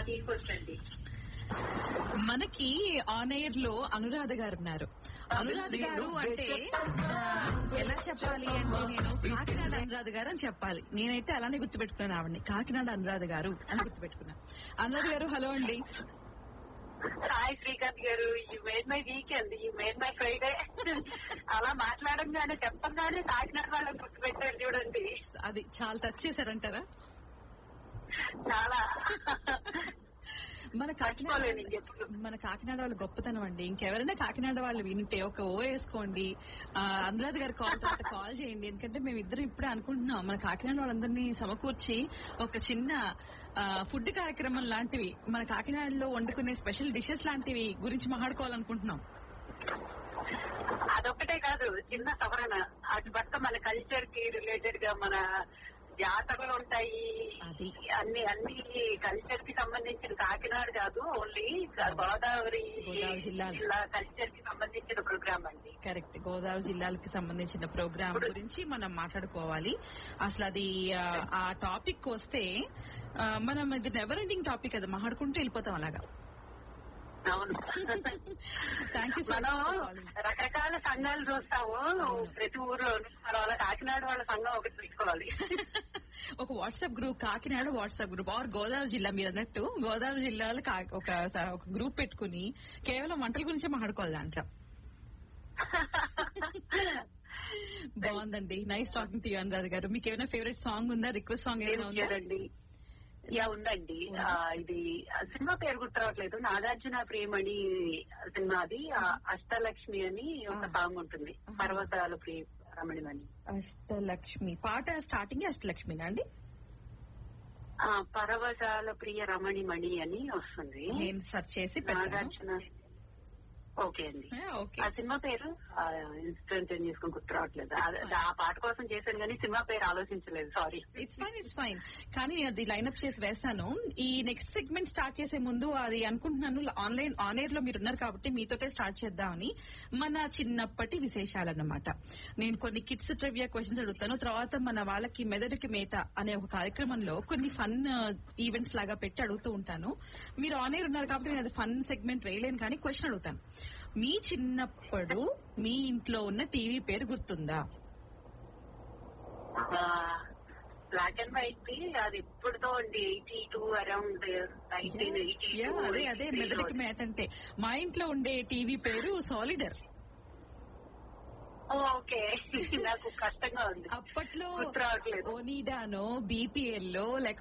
తీసుకొచ్చండి మనకి on air లో అనురాధ గారు ఉన్నారు అనురాధ గారు అంటే ఆ, ఎలా చెప్పాలి అంటే నేను కాకినాడ అనురాధ గారు అని చెప్పాలి నేనైతే అలానే గుర్తుపెట్టుకున్నాను ఆవిడని కాకినాడ అనురాధ గారు అని గుర్తుపెట్టుకున్నా అనురాధ గారు హలో అండి హాయ్ శ్రీకాంత్ గారు you made my weekend you made my Friday అలా మాట్లాడంగానే చెప్పంగానే కాకినాడ వాళ్ళని గుర్తుపెట్టారు చూడండి అది చాలా టచ్ చేశారంటారా చాలా మన కాకినాడ మర్చిపోలేను ఇంకెప్పుడు. మన కాకినాడ వాళ్ళ గొప్పతనం అండి ఇంకెవరైనా కాకినాడ వాళ్ళు వింటే ఒక ఓ వేసుకోండి ఆ, అనురాధ గారి కాల్ తర్వాత కాల్ చేయండి ఎందుకంటే మేము ఇద్దరం ఇప్పుడే అనుకుంటున్నాం మన కాకినాడ వాళ్ళందరినీ సమకూర్చి ఒక చిన్న ఫుడ్ కార్యక్రమం లాంటివి మన కాకినాడలో వండుకునే స్పెషల్ డిషెస్ లాంటివి గురించి మాట్లాడుకోవాలనుకుంటున్నాం అదొక్కటే కాదు చిన్న సవరణ అటు పక్క మన కల్చర్ కి రిలేటెడ్ గా మన జాతరలు ఉంటాయి అది. అన్ని అన్ని కల్చర్ కి సంబంధించిన కాకినాడ కాదు ఓన్లీ గోదావరి గోదావరి జిల్లాలు. జిల్లా కల్చర్ కి సంబంధించిన ప్రోగ్రామ్ అండి కరెక్ట్ గోదావరి జిల్లాలకు సంబంధించిన ప్రోగ్రామ్ గురించి మనం మాట్లాడుకోవాలి అసలు అది ఆ, ఆ టాపిక్ వస్తే ఆ, మనం ఇది నెవర్ ఎండింగ్ టాపిక్ అది మాట్లాడుకుంటూ వెళ్ళిపోతాం అలాగా అవును థ్యాంక్ యూ సో మనం మచ్ రకరకాల సంఘాలు చూస్తాము ప్రతి ఊర్లోనూ మనం అలా కాకినాడ వాళ్ళ సంఘం ఒకటి పెట్టుకోవాలి ఒక WhatsApp group Kakinada WhatsApp group or Godavari జిల్లా మీరు అన్నట్టు గోదావరి జిల్లాలో కా- ఒక స- ఒక గ్రూప్ పెట్టుకుని కేవలం వంటల గురించే మాట్లాడుకోవాలి దాంట్లో బాగుందండి nice talking to you Anuradha గారు మీకు ఏమైనా ఫేవరెట్ సాంగ్ ఉందా రిక్వెస్ట్ సాంగ్ ఏమైనా ఉందా చేరండి యా ఉందండి ఆ, ఇది ఆ, సినిమా పేరు గుర్తురావట్లేదు నాగార్జున ప్రియమణి సినిమాది ఆ, అష్టలక్ష్మి అని ఒక ఆ. సాంగ్ ఉంటుంది ఆహా. పర్వతాల ప్రియ రమణిమణి అష్టలక్ష్మి పాట స్టార్టింగ్ అష్టలక్ష్మినా అండి ఆ, పర్వతాల ప్రియ రమణిమణి అని వస్తుంది నేను సెర్చ్ చేసి పెడతాను నాగార్జున ఓకే అండి ఓకే ఆ సినిమా పేరు ఇన్స్టెంట్ చేసుకుని గుర్తు రావట్లేదు ఆ- ఆ పాట కోసం చేశాను కానీ సినిమా పేరు ఆలోచించలేదు sorry it's fine it's fine కానీ నేను అది లైన్అప్ చేసి వేస్తాను ఈ నెక్స్ట్ సెగ్మెంట్ స్టార్ట్ చేసే ముందు అది అనుకుంటున్నాను ఆన్లైన్ ఆన్ ఎయిర్ లో మీరు ఉన్నారు కాబట్టి మీతోటే స్టార్ట్ చేద్దామని మన చిన్నప్పటి విశేషాలన్నమాట నేను కొన్ని కిడ్స్ ట్రివియా క్వశ్చన్స్ అడుగుతాను తర్వాత మన వాళ్ళకి మెదడుకి మేత అనే ఒక కార్యక్రమంలో కొన్ని ఫన్ ఈవెంట్స్ లాగా పెట్టి అడుగుతూ ఉంటాను మీరు ఆన్ ఎయిర్ ఉన్నారు కాబట్టి నేను అది ఫన్ సెగ్మెంట్ వేయలేను కానీ క్వశ్చన్ అడుగుతాను మీ చిన్నప్పుడు మీ ఇంట్లో ఉన్న టీవీ పేరు గుర్తుందా బ్లాక్ అండ్ వైట్ అది ఇప్పుడుతో అండి eighty two around nineteen eighty yeah, అదే అదే మెదడుకి మేత అంటే మా ఇంట్లో ఉండే టీవీ పేరు సాలిడర్ ఓకే నాకు కష్టంగా ఉంది అప్పట్లో గుర్తు రావట్లేదు ఓనిడానో బీపీఎల్ లో లేక